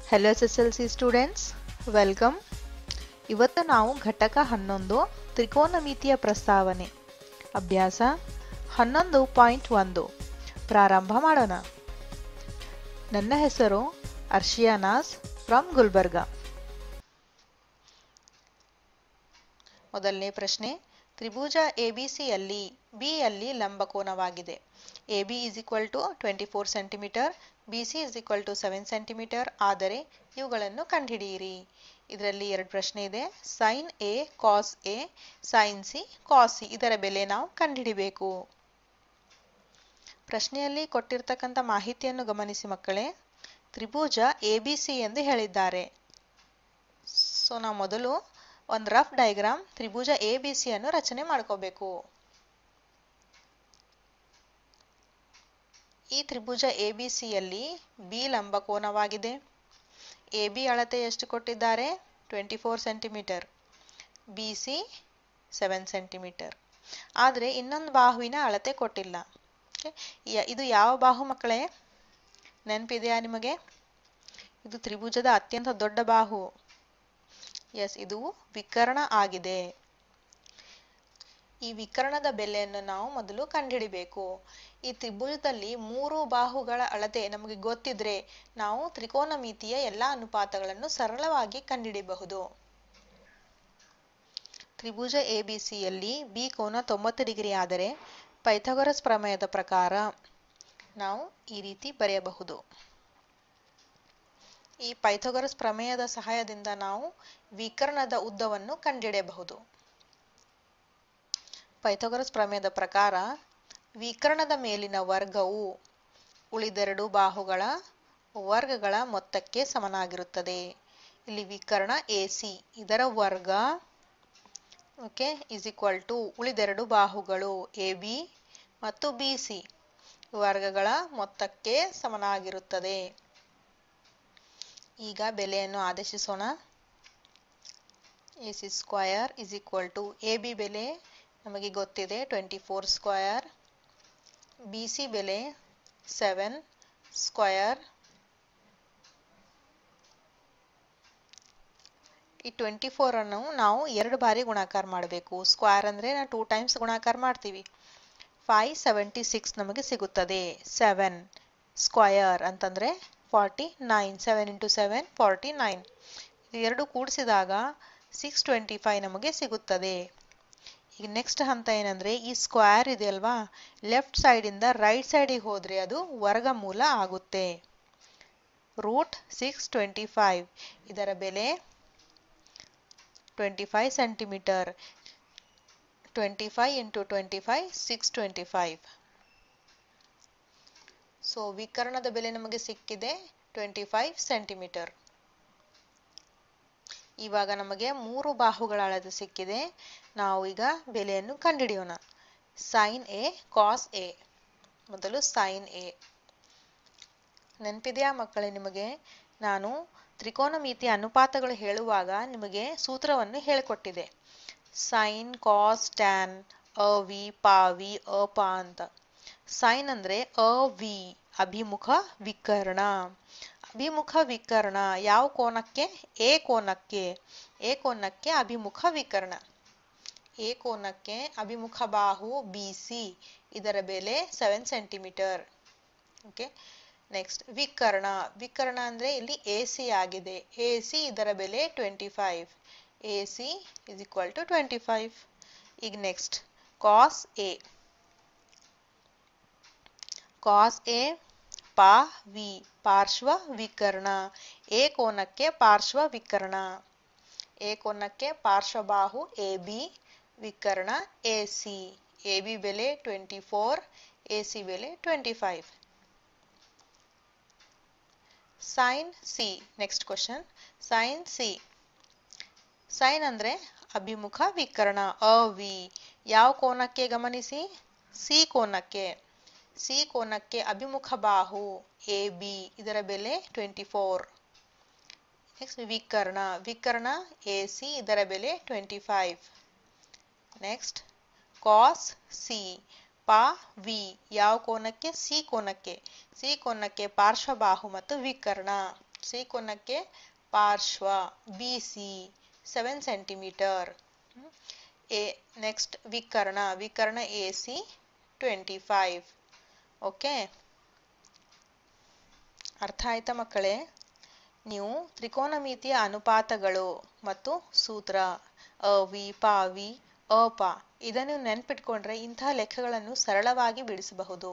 hello S S L C students welcome ಇವತ್ತು ನಾವು ಘಟಕ ಹನ್ನೊಂದು ತ್ರಿಕೋನಮಿತಿಯ ಪ್ರಸ್ತಾವನೆ ಅಭ್ಯಾಸ ಹನ್ನೊಂದು ಪಾಯಿಂಟ್ ಒಂದು ಪ್ರಾರಂಭ ಮಾಡೋಣ ನನ್ನ ಹೆಸರು ಅರ್ಷಿಯಾನಾಸ್ ಫ್ರಮ್ ಗುಲ್ಬರ್ಗ ಮೊದಲನೇ ಪ್ರಶ್ನೆ ತ್ರಿಭುಜ ಎಬಿಸಿಯಲ್ಲಿ ಬಿಯಲ್ಲಿ ಲಂಬಕೋನವಾಗಿದೆ A B is equal to twenty four centimetre B C is equal to seven centimetre ಆದರೆ ಇವುಗಳನ್ನು ಕಂಡುಹಿಡಿಯಿರಿ ಇದರಲ್ಲಿ ಎರಡು ಪ್ರಶ್ನೆ ಇದೆ sine A cos A sine C cos C ಇದರ ಬೆಲೆ ನಾವು ಕಂಡುಹಿಡಿಬೇಕು ಪ್ರಶ್ನೆಯಲ್ಲಿ ಕೊಟ್ಟಿರ್ತಕ್ಕಂಥ ಮಾಹಿತಿಯನ್ನು ಗಮನಿಸಿ ಮಕ್ಕಳೇ ತ್ರಿಭುಜ ಎ ಬಿ ಸಿ ಎಂದು ಹೇಳಿದ್ದಾರೆ ಸೊ ನಾವು ಮೊದಲು ಒಂದು ರಫ್ ಡಯಾಗ್ರಾಮ್ ತ್ರಿಭುಜ ಎ ಬಿ ಸಿ ಅನ್ನು ರಚನೆ ಮಾಡ್ಕೋಬೇಕು ಈ ತ್ರಿಭುಜ ಎ ಬಿ ಸಿಯಲ್ಲಿ ಬಿ ಲಂಬಕೋನವಾಗಿದೆ ಎ ಬಿ ಅಳತೆ ಎಷ್ಟು ಕೊಟ್ಟಿದ್ದಾರೆ twenty four centimetre B C seven centimetre ಆದರೆ ಇನ್ನೊಂದು ಬಾಹುವಿನ ಅಳತೆ ಕೊಟ್ಟಿಲ್ಲ ಇದು ಯಾವ ಬಾಹು ಮಕ್ಕಳೇ ನೆನಪಿದೆಯಾ ನಿಮಗೆ ಇದು ತ್ರಿಭುಜದ ಅತ್ಯಂತ ದೊಡ್ಡ ಬಾಹು ಎಸ್ ಇದು ವಿಕರ್ಣ ಆಗಿದೆ ಈ ವಿಕರ್ಣದ ಬೆಲೆಯನ್ನು ನಾವು ಮೊದಲು ಕಂಡುಹಿಡಿಬೇಕು ಈ ತ್ರಿಭುಜದಲ್ಲಿ ಮೂರು ಬಾಹುಗಳ ಅಳತೆ ನಮಗೆ ಗೊತ್ತಿದ್ರೆ ನಾವು ತ್ರಿಕೋನಮಿತಿಯ ಎಲ್ಲಾ ಅನುಪಾತಗಳನ್ನು ಸರಳವಾಗಿ ಕಂಡುಹಿಡಿಯಬಹುದು ತ್ರಿಭುಜ ಎ ಬಿ ಸಿಯಲ್ಲಿ ಬಿ ಕೋನ ತೊಂಬತ್ತು ಡಿಗ್ರಿ ಆದರೆ ಪೈಥಾಗರಸ್ ಪ್ರಮೇಯದ ಪ್ರಕಾರ ನಾವು ಈ ರೀತಿ ಬರೆಯಬಹುದು ಈ ಪೈಥಾಗರಸ್ ಪ್ರಮೇಯದ ಸಹಾಯದಿಂದ ನಾವು ವಿಕರ್ಣದ ಉದ್ದವನ್ನು ಕಂಡುಹಿಡಿಯಬಹುದು ಪೈಥಾಗರಸ್ ಪ್ರಮೇಯದ ಪ್ರಕಾರ ವಿಕರ್ಣದ ಮೇಲಿನ ವರ್ಗವು ಉಳಿದೆರಡು ಬಾಹುಗಳ ವರ್ಗಗಳ ಮೊತ್ತಕ್ಕೆ ಸಮನಾಗಿರುತ್ತದೆ ಇಲ್ಲಿ ವಿಕರ್ಣ ಎ ಸಿ ಇದರ ವರ್ಗ ಓಕೆ ಇಸ್ ಈಕ್ವಲ್ ಟು ಉಳಿದೆರಡು ಬಾಹುಗಳು ಎ ಬಿ ಮತ್ತು ಬಿ ಸಿ ವರ್ಗಗಳ ಮೊತ್ತಕ್ಕೆ ಸಮನಾಗಿರುತ್ತದೆ ಈಗ ಬೆಲೆಯನ್ನು ಆದೇಶಿಸೋಣ A C square is equal to A B ಬೆಲೆ ನಮಗೆ ಗೊತ್ತಿದೆ twenty four square B C ಬೆಲೆ ಸೆವೆನ್ ಸ್ಕ್ವಯರ್ ಈ ಟ್ವೆಂಟಿ ಫೋರ್ ಅನ್ನು ನಾವು ಎರಡು ಬಾರಿ ಗುಣಾಕಾರ ಮಾಡಬೇಕು ಸ್ಕ್ವೇರ್ ಅಂದರೆ ನಾವು ಟೂ ಟೈಮ್ಸ್ ಗುಣಾಕಾರ ಮಾಡ್ತೀವಿ ಫೈವ್ ಸೆವೆಂಟಿ ಸಿಕ್ಸ್ ನಮಗೆ ಸಿಗುತ್ತದೆ ಸೆವೆನ್ ಸ್ಕ್ವಯರ್ ಅಂತಂದರೆ forty nine seven into seven forty nine ಎರಡು ಕೂಡಿಸಿದಾಗ ಸಿಕ್ಸ್ ಟ್ವೆಂಟಿ ಫೈವ್ ನಮಗೆ ಸಿಗುತ್ತದೆ ಈಗ ನೆಕ್ಸ್ಟ್ ಹಂತ ಏನಂದರೆ ಈ ಸ್ಕ್ವೇರ್ ಇದೆ ಅಲ್ವಾ ಲೆಫ್ಟ್ ಸೈಡಿಂದ ರೈಟ್ ಸೈಡಿಗೆ ಹೋದರೆ ಅದು ವರ್ಗಮೂಲ ಆಗುತ್ತೆ ರೂಟ್ ಸಿಕ್ಸ್ ಟ್ವೆಂಟಿ ಫೈವ್ ಇದರ ಬೆಲೆ twenty five centimetre twenty five into twenty five six twenty five so ವಿಕರ್ಣದ ಬೆಲೆ ನಮಗೆ ಸಿಕ್ಕಿದೆ ಟ್ವೆಂಟಿ ಫೈವ್ ಸೆಂಟಿಮೀಟರ್ ಇವಾಗ ನಮಗೆ ಮೂರು ಬಾಹುಗಳ ಅಳತೆ ಸಿಕ್ಕಿದೆ ನಾವು ಈಗ ಬೆಲೆಯನ್ನು ಕಂಡುಹಿಡಿಯೋಣ ಸೈನ್ ಎ ಕಾಸ್ ಎ ಮೊದಲು ಸೈನ್ ಎ ನೆನಪಿದೆಯಾ ಮಕ್ಕಳೇ ನಿಮಗೆ ನಾನು ತ್ರಿಕೋನಮಿತಿ ಅನುಪಾತಗಳು ಹೇಳುವಾಗ ನಿಮಗೆ ಸೂತ್ರವನ್ನು ಹೇಳಿಕೊಟ್ಟಿದೆ ಸೈನ್ ಕಾಸ್ ಟ್ಯಾನ್ ಅ ವಿ ಪಾ ವಿ ಅ ಪಾ ಅಂತ ಸೈನ್ ಅಂದ್ರೆ ಅ ವಿ ಅಭಿಮುಖ ವಿಕರ್ಣ ಅಭಿಮುಖ ವಿಕರ್ಣ ಯಾವ ಕೋನಕ್ಕೆ ಎ ಕೋನಕ್ಕೆ ಎ ಕೋನಕ್ಕೆ ಅಭಿಮುಖ ವಿಕರ್ಣ ಎ ಕೋನಕ್ಕೆ ಅಭಿಮುಖ ಬಾಹು ಬಿ ಸಿ ಇದರ ಬೆಲೆ ಸೆವೆನ್ ಸೆಂಟಿಮೀಟರ್ ಓಕೆ ನೆಕ್ಸ್ಟ್ ವಿಕರ್ಣ ವಿಕರ್ಣ ಅಂದ್ರೆ ಇಲ್ಲಿ ಎ ಸಿ ಆಗಿದೆ ಎ ಸಿ ಇದರ ಬೆಲೆ twenty five A C is equal to twenty five ಈಗ next cos A cos A ಪಾ ವಿ ಪಾರ್ಶ್ವ ವಿಕರ್ಣ ಎ ಕೋನಕ್ಕೆ ಪಾರ್ಶ್ವ ವಿಕರ್ಣ ಎ ಕೋನಕ್ಕೆ ಪಾರ್ಶ್ವಬಾಹು ಎ ಬಿ ವಿಕರ್ಣ ಎ ಸಿ ಎ ಬಿ ಬೆಲೆ ಟ್ವೆಂಟಿ ಫೋರ್ ಎ ಸಿ ಬೆಲೆ twenty five sine C next question sine C sine ಅಂದ್ರೆ ಅಭಿಮುಖ ವಿಕರ್ಣ ಅ ವಿ ಯಾವ ಕೋನಕ್ಕೆ ಗಮನಿಸಿ ಸಿ ಕೋನಕ್ಕೆ ಸಿ ಕೋನಕ್ಕೆ ಅಭಿಮುಖ ಬಾಹು ಎ ಬಿ ಇದರ ಬೆಲೆ ಟ್ವೆಂಟಿ ಫೋರ್ ನೆಕ್ಸ್ಟ್ ವಿಕರ್ಣ ವಿಕರ್ಣ ಎ ಸಿ ಇದರ ಬೆಲೆ twenty five next cos C ಪಾ ವಿ ಯಾವ ಕೋನಕ್ಕೆ ಸಿ ಕೋನಕ್ಕೆ ಸಿ ಕೋನಕ್ಕೆ ಪಾರ್ಶ್ವಬಾಹು ಮತ್ತು ವಿಕರ್ಣ ಸಿ ಕೋನಕ್ಕೆ ಪಾರ್ಶ್ವ B C seven centimetre A next ವಿಕರ್ಣ ವಿಕರ್ಣ A C twenty five okay ಅರ್ಥ ಆಯ್ತಾ ಮಕ್ಕಳೇ ನೀವು ತ್ರಿಕೋನಮಿತಿಯ ಅನುಪಾತಗಳು ಮತ್ತು ಸೂತ್ರ ಅವಿ ಪಾವಿ ಅಪ ಇದನ್ನು ನೆನ್ಪಿಟ್ಕೊಂಡ್ರೆ ಇಂತಹ ಲೆಕ್ಕಗಳನ್ನು ಸರಳವಾಗಿ ಬಿಡಿಸಬಹುದು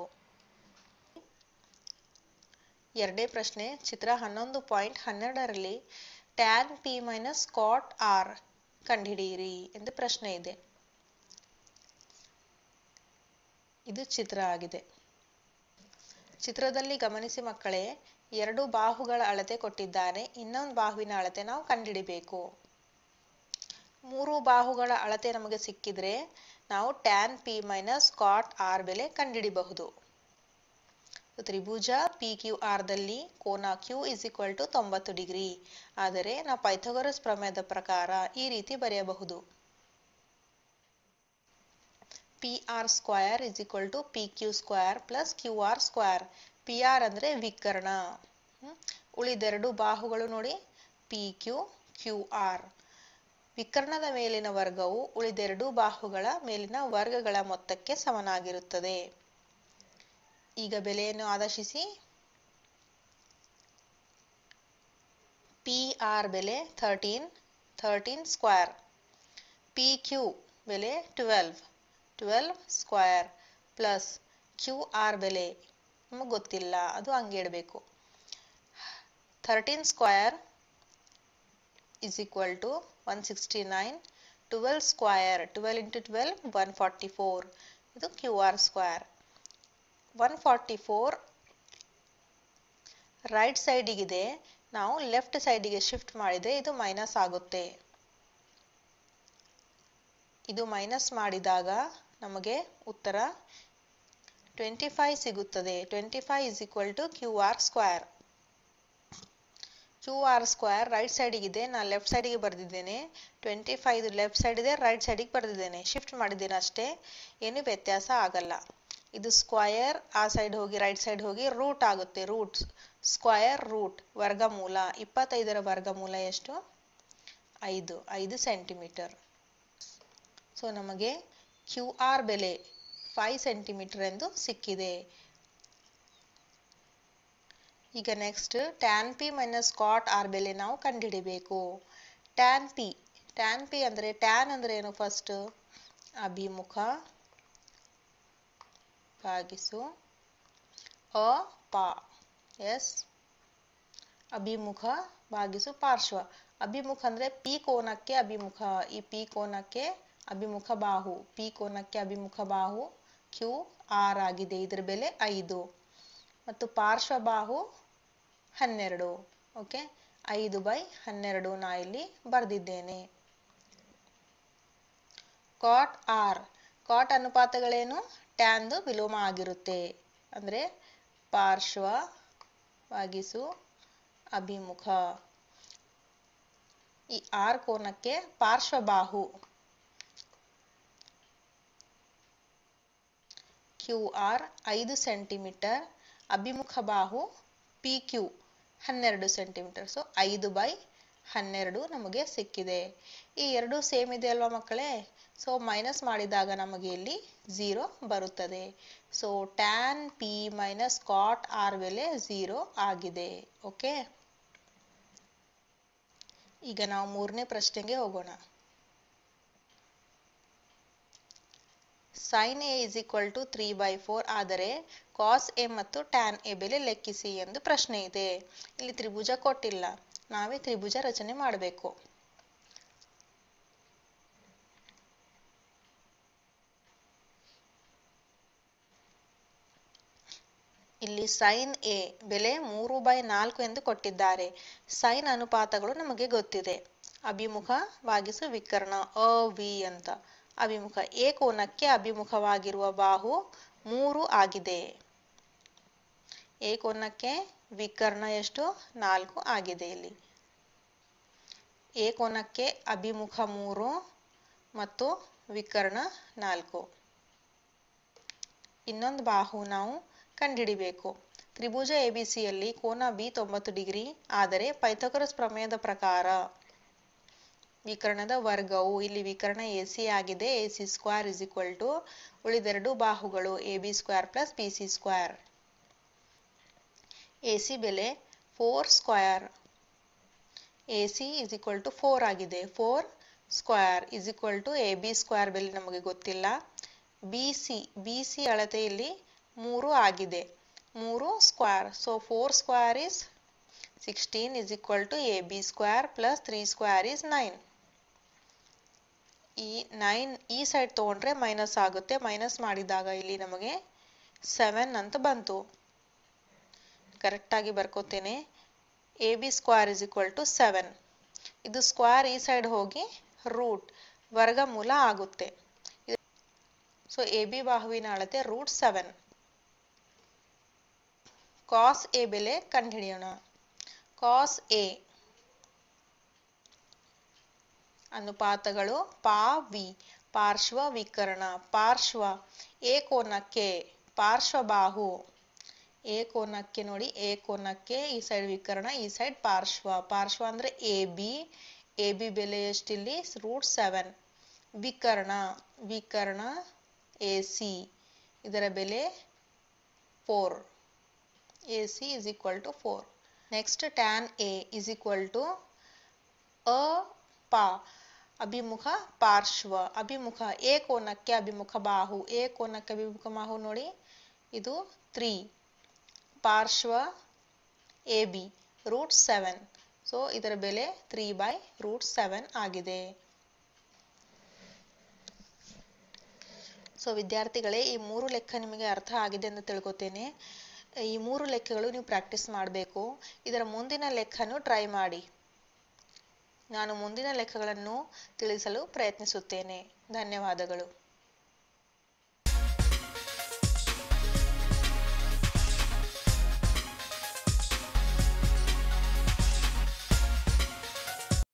ಎರಡೇ ಪ್ರಶ್ನೆ ಚಿತ್ರ ಹನ್ನೊಂದು ಪಾಯಿಂಟ್ ಹನ್ನೆರಡರಲ್ಲಿ tan P minus cot R ಕಂಡುಹಿಡಿಯಿರಿ ಎಂದು ಪ್ರಶ್ನೆ ಇದೆ ಇದು ಚಿತ್ರ ಆಗಿದೆ ಚಿತ್ರದಲ್ಲಿ ಗಮನಿಸಿ ಮಕ್ಕಳೇ ಎರಡು ಬಾಹುಗಳ ಅಳತೆ ಕೊಟ್ಟಿದ್ದಾನೆ ಇನ್ನೊಂದು ಬಾಹುವಿನ ಅಳತೆ ನಾವು ಕಂಡುಹಿಡಿಬೇಕು ಮೂರು ಬಾಹುಗಳ ಅಳತೆ ನಮಗೆ ಸಿಕ್ಕಿದ್ರೆ ನಾವು tan P minus cot R ಬೆಲೆ ಕಂಡುಹಿಡಿಬಹುದು ತ್ರಿಭುಜ ಪಿ ಕ್ಯೂ ಆರ್ದಲ್ಲಿ ಕೋನ ಕ್ಯೂ ಇಸ್ ಈಕ್ವಲ್ ಟು ತೊಂಬತ್ತು ಡಿಗ್ರಿ ಆದರೆ ನಾವು ಪೈಥಾಗರಸ್ ಪ್ರಮೇಯದ ಪ್ರಕಾರ ಈ ರೀತಿ ಬರೆಯಬಹುದು P R square is equal to P Q square plus Q R square P R ಅಂದರೆ ವಿಕರ್ಣ ಉಳಿದೆರಡು ಬಾಹುಗಳು ನೋಡಿ ಪಿ ಕ್ಯೂ ಕ್ಯೂ ಆರ್ ವಿಕರ್ಣದ ಮೇಲಿನ ವರ್ಗವು ಉಳಿದೆರಡು ಬಾಹುಗಳ ಮೇಲಿನ ವರ್ಗಗಳ ಮೊತ್ತಕ್ಕೆ ಸಮನಾಗಿರುತ್ತದೆ ಈಗ ಬೆಲೆಯನ್ನು ಆದೇಶಿಸಿ ಪಿ ಆರ್ ಬೆಲೆ thirteen thirteen square P Q ಬೆಲೆ twelve twelve square plus Q R ಬೆಲೆ ನಮಗೆ ಗೊತ್ತಿಲ್ಲ ಅದು ಹಂಗೆ ಇಡಬೇಕು thirteen square is equal to 169 12 square 12 into twelve one forty four ಇದು Q R square one forty four right ಸೈಡಿಗಿದೆ ನಾವು ಲೆಫ್ಟ್ ಸೈಡಿಗೆ ಶಿಫ್ಟ್ ಮಾಡಿದರೆ ಇದು ಮೈನಸ್ ಆಗುತ್ತೆ ಇದು ಮೈನಸ್ ಮಾಡಿದಾಗ ನಮಗೆ ಉತ್ತರ ಟ್ವೆಂಟಿ ಫೈವ್ ಸಿಗುತ್ತದೆ twenty five is equal to Q R square Q R square right ಸೈಡಿಗಿದೆ ನಾನು ಲೆಫ್ಟ್ ಸೈಡಿಗೆ ಬರೆದಿದ್ದೇನೆ ಟ್ವೆಂಟಿ ಫೈವ್ ಲೆಫ್ಟ್ ಸೈಡ್ ಇದೆ ರೈಟ್ ಸೈಡಿಗೆ ಬರೆದಿದ್ದೇನೆ ಶಿಫ್ಟ್ ಮಾಡಿದ್ದೇನೆ ಅಷ್ಟೇ ಏನು ವ್ಯತ್ಯಾಸ ಆಗಲ್ಲ ಇದು ಸ್ಕ್ವಯರ್ ಆ ಸೈಡ್ ಹೋಗಿ ರೈಟ್ ಸೈಡ್ ಹೋಗಿ ರೂಟ್ ಆಗುತ್ತೆ ರೂಟ್ ಸ್ಕ್ವಯರ್ ರೂಟ್ ವರ್ಗಮೂಲ ಇಪ್ಪತ್ತೈದರ ವರ್ಗಮೂಲ ಎಷ್ಟು ಐದು ಐದು ಸೆಂಟಿಮೀಟರ್ ಸೊ ನಮಗೆ ಕ್ಯೂ ಆರ್ ಬೆಲೆ ಫೈವ್ ಸೆಂಟಿಮೀಟರ್ ಎಂದು ಸಿಕ್ಕಿದೆ ಈಗ next tan P minus cot R ಬೆಲೆ ನಾವು ಕಂಡುಹಿಡಿಬೇಕು ಟ್ಯಾನ್ ಪಿ ಟ್ಯಾನ್ ಪಿ ಅಂದರೆ ಟ್ಯಾನ್ ಅಂದರೆ ಏನು ಫಸ್ಟ್ ಅಭಿಮುಖ ಭಾಗಿಸು ಅ ಪಾ ಎಸ್ ಅಭಿಮುಖ ಭಾಗಿಸು ಪಾರ್ಶ್ವ ಅಭಿಮುಖ ಅಂದರೆ ಪಿ ಕೋನಕ್ಕೆ ಅಭಿಮುಖ ಈ ಪಿ ಕೋನಕ್ಕೆ ಅಭಿಮುಖ ಬಾಹು ಪಿ ಕೋನಕ್ಕೆ ಅಭಿಮುಖ ಬಾಹು ಕ್ಯೂ ಆರ್ ಆಗಿದೆ ಇದರ ಬೆಲೆ ಐದು ಮತ್ತು ಪಾರ್ಶ್ವ ಬಾಹು ಹನ್ನೆರಡು ಓಕೆ ಐದು ಬೈ ಹನ್ನೆರಡು ನಾ ಇಲ್ಲಿ ಬರೆದಿದ್ದೇನೆ ಕಾಟ್ ಆರ್ ಕಾಟ್ ಅನುಪಾತಗಳೇನು ಟ್ಯಾನ್ದು ವಿಲೋಮ ಆಗಿರುತ್ತೆ ಅಂದರೆ ಪಾರ್ಶ್ವ ವಾಗಿಸು ಅಭಿಮುಖ ಈ ಆರ್ ಕೋನಕ್ಕೆ ಪಾರ್ಶ್ವಬಾಹು ಕ್ಯೂ ಆರ್ ಐದು ಸೆಂಟಿಮೀಟರ್ ಅಭಿಮುಖ ಬಾಹು ಪಿ ಕ್ಯೂ ಹನ್ನೆರಡು ಸೆಂಟಿಮೀಟರ್ ಸೊ ಐದು ಬೈ ಹನ್ನೆರಡು ನಮಗೆ ಸಿಕ್ಕಿದೆ ಈ ಎರಡು ಸೇಮ್ ಇದೆ ಅಲ್ವಾ ಮಕ್ಕಳೇ ಸೊ ಮೈನಸ್ ಮಾಡಿದಾಗ ನಮಗೆ ಇಲ್ಲಿ ಝೀರೋ ಬರುತ್ತದೆ so tan P minus cot R ಬೆಲೆ ಝೀರೋ ಆಗಿದೆ ಓಕೆ ಈಗ ನಾವು ಮೂರನೇ ಪ್ರಶ್ನೆಗೆ ಹೋಗೋಣ sine A is equal to three by four ಆದರೆ ಕಾಸ್ ಎ ಮತ್ತು ಟ್ಯಾನ್ ಎ ಬೆಲೆ ಲೆಕ್ಕಿಸಿ ಎಂದು ಪ್ರಶ್ನೆ ಇದೆ ಇಲ್ಲಿ ತ್ರಿಭುಜ ಕೊಟ್ಟಿಲ್ಲ ನಾವೇ ತ್ರಿಭುಜ ರಚನೆ ಮಾಡಬೇಕು ಇಲ್ಲಿ ಸೈನ್ ಎ ಬೆಲೆ ಮೂರು ಬೈ ನಾಲ್ಕು ಎಂದು ಕೊಟ್ಟಿದ್ದಾರೆ ಸೈನ್ ಅನುಪಾತಗಳು ನಮಗೆ ಗೊತ್ತಿದೆ ಅಭಿಮುಖ ಭಾಗಿಸು ವಿಕರ್ಣ ಅ ವಿ ಅಂತ ಅಭಿಮುಖ ಎ ಕೋನಕ್ಕೆ ಅಭಿಮುಖವಾಗಿರುವ ಬಾಹು ಮೂರು ಆಗಿದೆ ಎ ಕೋನಕ್ಕೆ ವಿಕರ್ಣ ಎಷ್ಟು ನಾಲ್ಕು ಆಗಿದೆ ಇಲ್ಲಿ ಎ ಕೋನಕ್ಕೆ ಅಭಿಮುಖ ಮೂರು ಮತ್ತು ವಿಕರ್ಣ ನಾಲ್ಕು ಇನ್ನೊಂದು ಬಾಹು ನಾವು ಕಂಡುಹಿಡಿಬೇಕು ತ್ರಿಭುಜ ಎಬಿಸಿಯಲ್ಲಿ ಕೋನ ಬಿ ತೊಂಬತ್ತು ಡಿಗ್ರಿ ಆದರೆ ಪೈಥಾಗರಸ್ ಪ್ರಮೇಯದ ಪ್ರಕಾರ ವಿಕರ್ಣದ ವರ್ಗವು ಇಲ್ಲಿ ವಿಕರ್ಣ ಎ ಸಿ ಆಗಿದೆ A C square is equal to ಉಳಿದೆರಡು ಬಾಹುಗಳು A B square plus B C square A C ಬೆಲೆ four square A C is equal to four ಆಗಿದೆ four square is equal to A B square ಬೆಲೆ ನಮಗೆ ಗೊತ್ತಿಲ್ಲ B C B C ಅಳತೆಯಲ್ಲಿ ಮೂರು ಆಗಿದೆ ಮೂರು square so four square is sixteen is equal to A B square plus three square is nine ಈ nine ಈ ಸೈಡ್ ತೊಗೊಂಡ್ರೆ ಮೈನಸ್ ಆಗುತ್ತೆ ಮೈನಸ್ ಮಾಡಿದಾಗ ಇಲ್ಲಿ ನಮಗೆ ಸೆವೆನ್ ಅಂತ ಬಂತು ಕರೆಕ್ಟಾಗಿ ಬರ್ಕೋತೇನೆ A B square is equal to seven ಇದು ಸ್ಕ್ವೇರ್ ಈ ಸೈಡ್ ಹೋಗಿ ರೂಟ್ ವರ್ಗಮೂಲ ಆಗುತ್ತೆ ಸೊ ಎ ಬಿ ಬಾಹುವಿನ ಅಳತೆ ರೂಟ್ ಸೆವೆನ್ ಕಾಸ್ ಎ ಬೆಲೆ ಕಂಡುಹಿಡಿಯೋಣ ಕಾಸ್ ಎ ಅನುಪಾತಗಳು ಪಾ ವಿ ಪಾರ್ಶ್ವ ವಿಕರ್ಣ ಪಾರ್ಶ್ವ ಎ ಕೋನಕ್ಕೆ ಪಾರ್ಶ್ವಬಾಹು ಎ ಕೋನಕ್ಕೆ ನೋಡಿ ಎ ಕೋನಕ್ಕೆ ಈ ಸೈಡ್ ವಿಕರ್ಣ ಈ ಸೈಡ್ ಪಾರ್ಶ್ವ ಪಾರ್ಶ್ವ ಅಂದ್ರೆ ಎ ಬಿ ಎ ಬಿ ಬೆಲೆ ಎಷ್ಟಿಲ್ಲಿ ರೂಟ್ ಸೆವೆನ್ ವಿಕರ್ಣ ವಿಕರ್ಣ ಎ ಸಿ ಇದರ ಬೆಲೆ four A C is equal to four next tan A is equal to ಅ ಪಾ ಅಭಿಮುಖ ಪಾರ್ಶ್ವ ಅಭಿಮುಖ ಎ ಕೋನಕ್ಕೆ ಅಭಿಮುಖ ಬಾಹು ಎ ಕೋನಕ್ಕೆ ಅಭಿಮುಖ ಬಾಹು ನೋಡಿ ಇದು ತ್ರೀ ಪಾರ್ಶ್ವ A B root seven so ಇದರ ಬೆಲೆ ತ್ರೀ ಬೈ ರೂಟ್ ಸೆವೆನ್ ಆಗಿದೆ ಸೊ ವಿದ್ಯಾರ್ಥಿಗಳೇ ಈ ಮೂರು ಲೆಕ್ಕ ನಿಮಗೆ ಅರ್ಥ ಆಗಿದೆ ಅಂತ ತಿಳ್ಕೊತೇನೆ ಈ ಮೂರು ಲೆಕ್ಕಗಳು ನೀವು ಪ್ರಾಕ್ಟೀಸ್ ಮಾಡಬೇಕು ಇದರ ಮುಂದಿನ ಲೆಕ್ಕನು ಟ್ರೈ ಮಾಡಿ ನಾನು ಮುಂದಿನ ಲೆಕ್ಕಗಳನ್ನು ತಿಳಿಸಲು ಪ್ರಯತ್ನಿಸುತ್ತೇನೆ ಧನ್ಯವಾದಗಳು